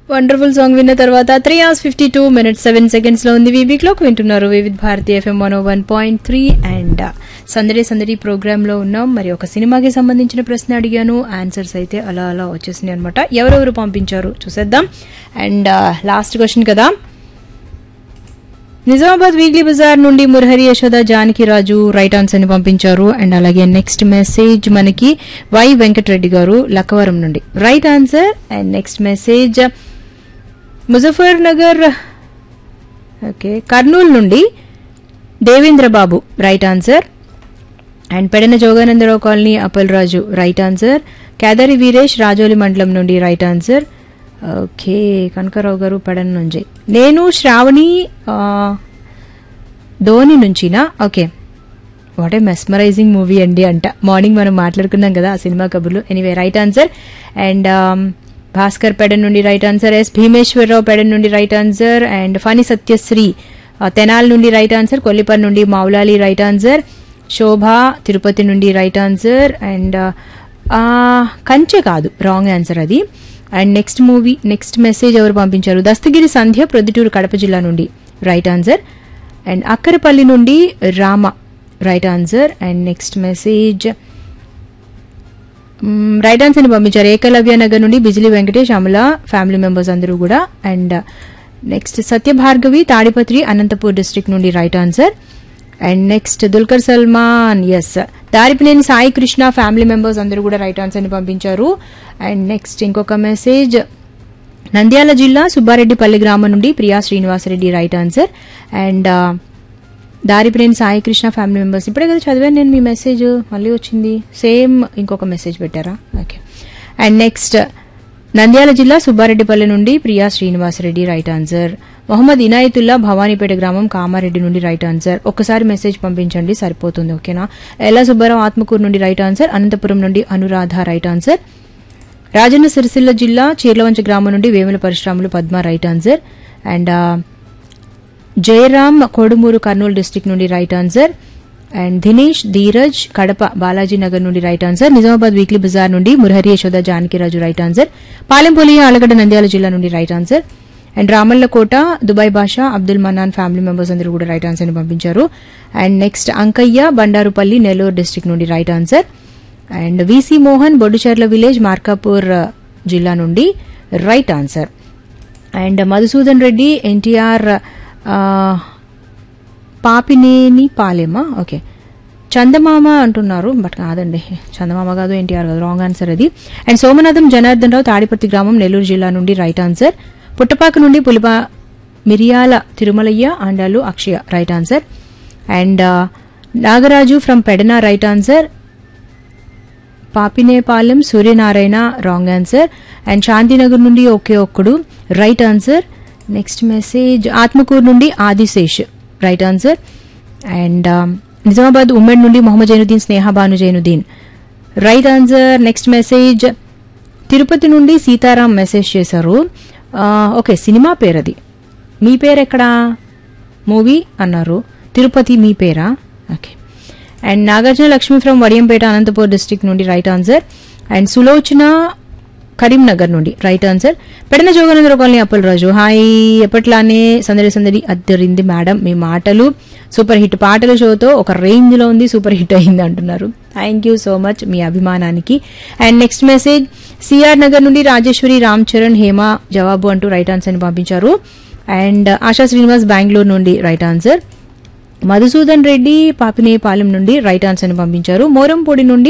wonderful song విన్న తర్వాత three hours fifty two minutes seven seconds లో ఉంది వీవీ క్లోక్ వింటున్నారు Vividh Bharati FM one one point three and సందడి సందడి ప్రోగ్రామ్ లో ఉన్నాం మరి ఒక సినిమాకి సంబంధించిన ప్రశ్న అడిగాను ఆన్సర్స్ అయితే అలా అలా వచ్చేసినాయి అనమాట ఎవరెవరు పంపించారు చూసేద్దాం అండ్ లాస్ట్ క్వశ్చన్ కదా నిజామాబాద్ వీక్లీ బజార్ నుండి మురహరి యశోద జానకి రాజు రైట్ ఆన్సర్ ని పంపించారు అండ్ అలాగే నెక్స్ట్ మెసేజ్ మనకి వై వెంకటరెడ్డి గారు లక్కవరం నుండి right answer and next message Muzaffar Nagar okay Kurnool నుండి Devendra Babu right answer and Pedana Joganandarao colony Appal Raju right answer Kedari Veeresh Rajoli మండలం నుండి రైట్ ఆన్సర్ ఓకే కనకారావు గారు పెడన నుంచి నేను శ్రావణి ఆ, ధోని నుంచినా okay what a mesmerising movie అండి అంట మార్నింగ్ మనం మాట్లాడుకున్నాం కదా ఆ సినిమా కబుర్లు anyway right answer and Bhaskar Pedan నుండి right answer S Bhimeswararao Pedan నుండి right answer and Phani Satyasri ఆ, తెనాల్ నుండి రైట్ ఆన్సర్ కొల్లిపర్ నుండి మౌలాలి రైట్ ఆన్సర్ శోభ తిరుపతి నుండి రైట్ ఆన్సర్ అండ్ కంచె కాదు రాంగ్ ఆన్సర్ అది and next movie next message ఎవరు పంపించారు దస్తగిరి సంధ్య ప్రొద్దుటూరు కడప జిల్లా నుండి రైట్ ఆన్సర్ అండ్ అక్కరపల్లి నుండి Rama right answer and next message right answer ని పంపించారు ఏకలవ్య నగర్ నుండి బిజిలీ వెంకటేష్ అమల ఫ్యామిలీ మెంబర్స్ అందరూ కూడా and next Satyabhargavi Tadipatri Anantapur district నుండి right answer and next Dulquer Salman S Daripineni Sai Krishna family members అందరూ కూడా రైట్ ఆన్సర్ ని పంపించారు అండ్ నెక్స్ట్ ఇంకొక మెసేజ్ నంద్యాల జిల్లా సుబ్బారెడ్డిపల్లి గ్రామం నుండి Priya Srinivasareddy right answer and Daripineni Sai Krishna family members ఇప్పుడే కదా చదివాను నేను మీ మెసేజ్ మళ్ళీ వచ్చింది సేమ్ ఇంకొక మెసేజ్ పెట్టారా ఓకే అండ్ నెక్స్ట్ నంద్యాల జిల్లా సుబ్బారెడ్డిపల్లి నుండి ప్రియా శ్రీనివాసరెడ్డి రైట్ ఆన్సర్ మొహమ్మద్ ఇనాయతుల్లా భవానీపేట గ్రామం కామారెడ్డి నుండి రైట్ ఆన్సర్ ఒక్కసారి మెసేజ్ పంపించండి సరిపోతుంది ఓకేనా ఎల్లా సుబ్బారావు ఆత్మకూరు నుండి రైట్ ఆన్సర్ అనంతపురం నుండి అనురాధ రైట్ ఆన్సర్ రాజన్న సిరిసిల్ల జిల్లా చీర్లవంచ గ్రామం నుండి Vemula Parasuramulu Padma right answer and Jayaram Kodumur Kurnool district నుండి right answer and Dinesh Dheeraj Kadapa Balaji Nagar నుండి right answer Nizamabad weekly Bazar నుండి మురహరి యశోద జానకిరాజు రైట్ ఆన్సర్ పాలెంపల్లి ఆలగడ్డ నంద్యాల జిల్లా నుండి right answer and Ramallakota Dubai Basha Abdul Mannan family members అందరూ కూడా రైట్ ఆన్సర్ ని పంపించారు and next Ankaiah Bandarupalli Nellore district నుండి right answer and VC Mohan Boddicherla village Markapur జిల్లా నుండి right answer and Madhusudan Reddy NTR Papineni పాలెమా ఓకే చందమామ అంటున్నారు బట్ కాదండి చందమామ కాదు ఎన్టీఆర్ కాదు రాంగ్ ఆన్సర్ అది అండ్ సోమనాథం జనార్దన్ రావు తాడిపత్రి గ్రామం నెల్లూరు జిల్లా నుండి రైట్ ఆన్సర్ పుట్టపాక నుండి Pulipa Miriyala Tirumalaiah Andalu Akshaya right answer and Nagaraju from Pedana right answer Papinepalem Suryanarayana wrong answer and Shantinagar నుండి okay Okkadu right answer next message Atmakur నుండి Adisesh right answer and Nizamabad ఉమ్మడి నుండి Mohammed Zainuddin Sneha Bhanu Zainuddin right answer next message Tirupati నుండి సీతారాం మెసేజ్ చేశారు ఆ, ఓకే సినిమా పేరు అది మీ పేరు ఎక్కడా మూవీ అన్నారు తిరుపతి మీ పేరా okay and Nagarjuna Lakshmi from Vadiyampeta Anantapur district నుండి right answer and Sulochana Karimnagar నుండి right answer Pedana Joganandara colony Appalaraju hi ఎప్పట్లానే సందడి సందడి అద్దరింది మేడం మీ మాటలు సూపర్ హిట్ పాటల షోతో ఒక రేంజ్ లో ఉంది సూపర్ హిట్ అయింది అంటున్నారు థ్యాంక్ యూ సో మచ్ మీ అభిమానానికి and next message CR Nagar నుండి రాజేశ్వరి రామ్ చరణ్ హేమ జవాబు అంటూ రైట్ ఆన్సర్ ని పంపించారు అండ్ ఆశా శ్రీనివాస్ బెంగళూరు నుండి రైట్ ఆన్సర్ మధుసూదన్ రెడ్డి పాపినేపాలెం నుండి రైట్ ఆన్సర్ ని పంపించారు మోరంపూడి నుండి